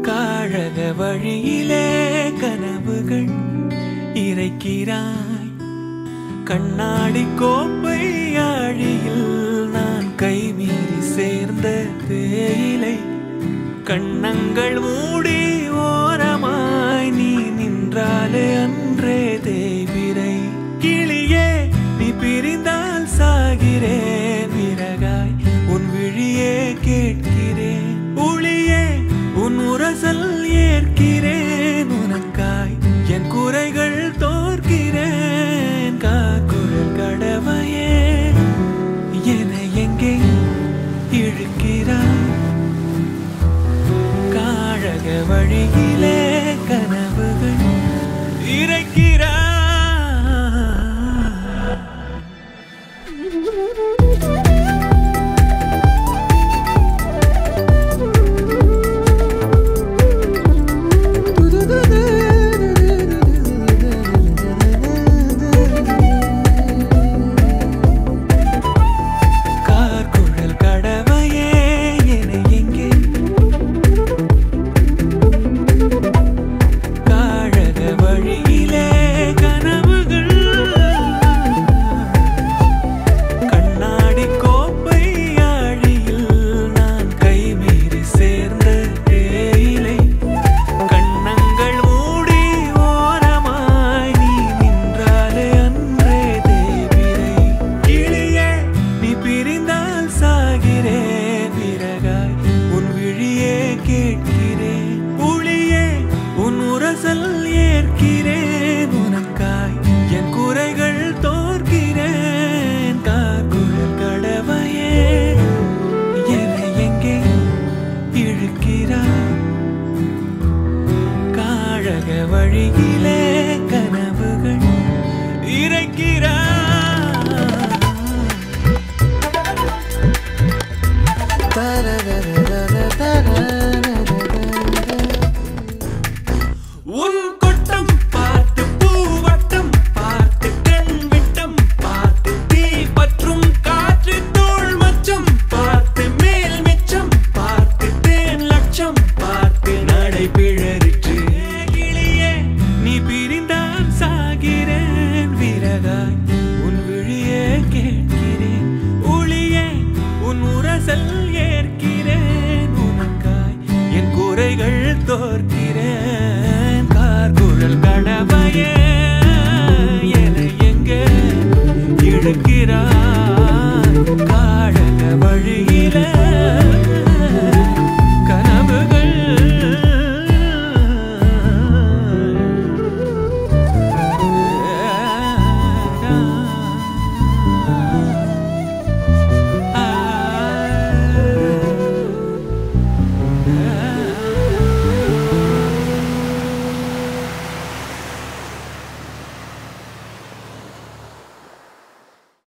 காழக வழியிலே கனவுகள் இறைக்கிறாய் கண்ணாடி கோப்பை ஆழியில் நான் கைமீறி சேர்ந்த தேயிலை கண்ணங்கள் மூடி ஓரமாய் நீ நின்றாலே அன்றே தேவிரை கிளியே நீ பிரிந்தால் சாகிறேன் விறகாய் உன் விழியே கேட்கிறேன் ஒளியே உன் உரசல் ஏற்கிறேன் உனக்காய் என் குறைகள் தோற்கிறேன் காக்குழல் கடவையே என எங்கே இழுக்கிறாய் காழக வழியிலே கனவுகள் இறைக்கிறாய் கார்குழல் கடவையே என எங்கே காழக வழியிலே கனவுகள் கண்ணாடி கோப்பை ஆழியில் நான் கைமீறி சேர்ந்த தேயிலை கண்ணங்கள் மூடி ஓரமாய் நீ நின்றாலே அன்றே தேவிரை கிளியே நீ பிரிந்தால் சாகிறேன் விறகாய் உன் விழியே கேட்கிறேன் ஒளியே உன் உரசல் ஏற்கிறேன் உனக்காய் என் குறைகள் தோற்கிறேன் காக்குழல் கடவையே என எங்கே இழுக்கிறாய் காழக வழியிலே கனவுகள் இறைக்கிறாய் உன் கொட்டம் பார்த்து பூவட்டம் பார்த்து கண் விட்டம் பார்த்து தீ பற்றும் காற்று தோள் மச்சம் பார்த்து மேல் மிச்சம் பார்த்து தேன் லட்சம் பார்த்து நடை பிழறிற்று கிளியே நீ பிரிந்தால் சாகிறேன் விறகாய் உன் விழியே கேட்கிறேன் ஒளியே உன் உரசல் ஏற்கிறேன் உனக்காய் என் குறைகள் தோற்கிறேன் கார்குழல் கடவையே என எங்கே இழுக்கிறாய் காழ